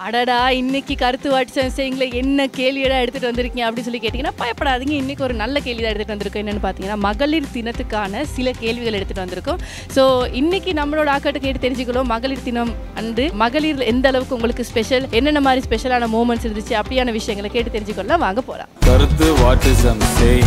அடடா இன்னைக்கு கருத்து வாட்ஸ்அப் செய்யுங்கள என்ன கேள்வியடா எடுத்துட்டு வந்திருக்கீங்க அப்படின்னு சொல்லி கேட்டிங்கன்னா பயப்படாதீங்க இன்னைக்கு ஒரு நல்ல கேள்வி தான் எடுத்துட்டு வந்திருக்கோம் என்னன்னு பார்த்தீங்கன்னா மகளிர் தினத்துக்கான சில கேள்விகள் எடுத்துட்டு வந்திருக்கோம் ஸோ இன்னைக்கு நம்மளோட ஆக்கட்டு கேட்டு தெரிஞ்சுக்கலாம் மகளிர் தினம் அன்று மகளிர் எந்த அளவுக்கு உங்களுக்கு ஸ்பெஷல் என்னென்ன மாதிரி ஸ்பெஷலான மூமெண்ட்ஸ் இருந்துச்சு அப்படியான விஷயங்களை கேட்டு தெரிஞ்சுக்கலாம் வாங்க போகலாம் கருத்து வாட்டிசம் செய்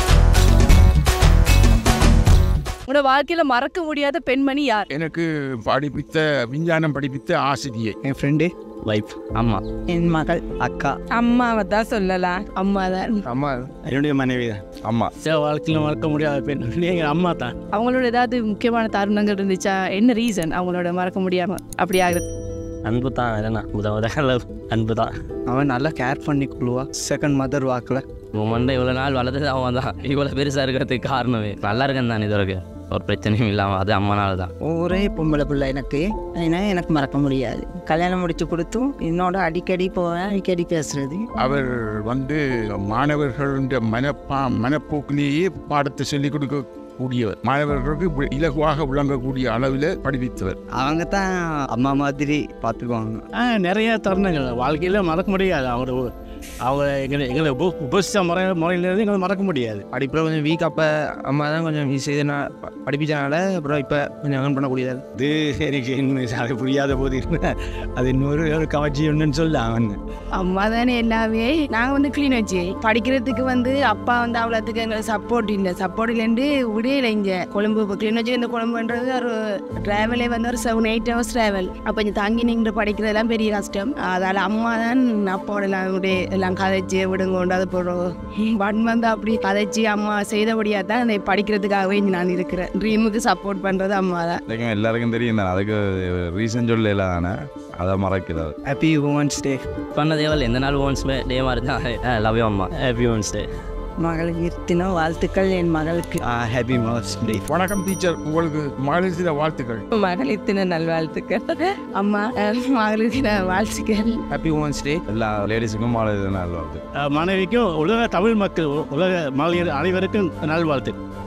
உங்களோட வாழ்க்கையில மறக்க முடியாத பெண்மணி யார் எனக்கு படிப்பித்த விஞ்ஞானம் படிப்பித்த ஆசிரியை என் ஃப்ரெண்டு வைஃப் ஆமா என் மகள் அக்கா அம்மாவை தான் சொல்லலாம் அம்மா தான் அம்மா என்னுடைய மனைவி தான் அம்மா சில வாழ்க்கையில் மறக்க முடியாத பெண் எங்கள் அம்மா தான் அவங்களோட ஏதாவது முக்கியமான தருணங்கள் இருந்துச்சா என்ன ரீசன் அவங்களோட மறக்க முடியாம அப்படி ஆகுது அன்பு தான் இல்லைண்ணா முத முதல்ல அன்பு தான் அவன் நல்லா கேர் பண்ணி கொள்ளுவா செகண்ட் மதர் வாக்கில் உன் மண்டை இவ்வளோ நாள் வளர்த்தது அவன் தான் இவ்வளோ பெருசாக இருக்கிறதுக்கு காரணமே நல்லா இருக்கேன் தான் இது வரைக்கும் ஒரு பிரச்சனையும் இல்லாமல் அது அம்மனால தான் ஒரே பொம்பளை பிள்ளை எனக்கு ஏன்னா எனக்கு மறக்க முடியாது கல்யாணம் முடிச்சு கொடுத்தும் என்னோட அடிக்கடி போவேன் அடிக்கடி பேசுறது அவர் வந்து மாணவர்களுடைய மனப்பா மனப்போக்கிலேயே பாடத்தை சொல்லிக் கொடுக்க கூடியவர் மாணவர்களுக்கு வி- இலகுவாக விளங்கக்கூடிய அளவில் படிப்பித்தவர் அவங்க தான் அம்மா மாதிரி பார்த்துக்குவாங்க ஆ நிறைய தருணங்கள் வாழ்க்கையில் மறக்க முடியாது அவங்க அவங்க எங்களை எங்களை உப உபசித்த முறை முறையிலேருந்து எங்களை மறக்க முடியாது படிப்பில் கொஞ்சம் வீக் அப்போ அம்மா தான் கொஞ்சம் செய்தனா படிப்பிச்சனால அப்புறம் இப்போ கொஞ்சம் ஏர்ன் பண்ணக்கூடியது இது எனக்கு இன்னும் அது புரியாத போது அது இன்னொரு ஒரு கவர்ச்சி ஒன்றுன்னு சொல்ல அவன் அம்மா தானே எல்லாமே நாங்கள் வந்து க்ளீன் வச்சு படிக்கிறதுக்கு வந்து அப்பா வந்து அவ்வளோத்துக்கு எங்களுக்கு சப்போர்ட் இல்லை சப்போர்ட் இல்லைன்னு விடையில இங்கே கொழும்பு இப்போ க்ளீன் வச்சு இந்த கொழும்புன்றது ஒரு ட்ராவலே வந்து ஒரு செவன் எயிட் ஹவர்ஸ் ட்ராவல் அப்போ இங்கே தங்கி நின்று படிக்கிறதெல்லாம் பெரிய கஷ்டம் அதால் அம்மா தான் அப்பாவோட எல்லாம் அப்படியே எல்லாம் கதைச்சு விடுங்கொண்டு அது போடுறோம் ஒன் மந்த் அப்படி கதைச்சு அம்மா செய்தபடியாக தான் அந்த படிக்கிறதுக்காகவே இங்க நான் இருக்கிறேன் ட்ரீமுக்கு சப்போர்ட் பண்ணுறது அம்மா தான் எல்லாருக்கும் எல்லாருக்கும் தெரியும் தானே அதுக்கு ரீசன் சொல்லல தானே அதை மறக்கிறது ஹாப்பி உமன்ஸ் டே பண்ணதே இல்லை எந்த நாள் ஓன்ஸ் டே மாதிரி தான் லவ் யூ அம்மா ஹாப்பி ஓன்ஸ் டே மகளிர் தின வாழ்த்துக்கள் என் மகளுக்கு ஹாப்பி மதர்ஸ் டே வணக்கம் டீச்சர் உங்களுக்கு மகளிர் தின வாழ்த்துக்கள் மகளிர் தின நல்வாழ்த்துக்கள் அம்மா அஹ், மகளிர் தின வாழ்த்துக்கள் ஹாப்பி உமன்ஸ் டே எல்லா லேடிஸுக்கும் மாலை நாள் வருது மனைவிக்கும் உலக தமிழ் மக்கள் உலக மகளிர் அனைவருக்கும் நல்வாழ்த்து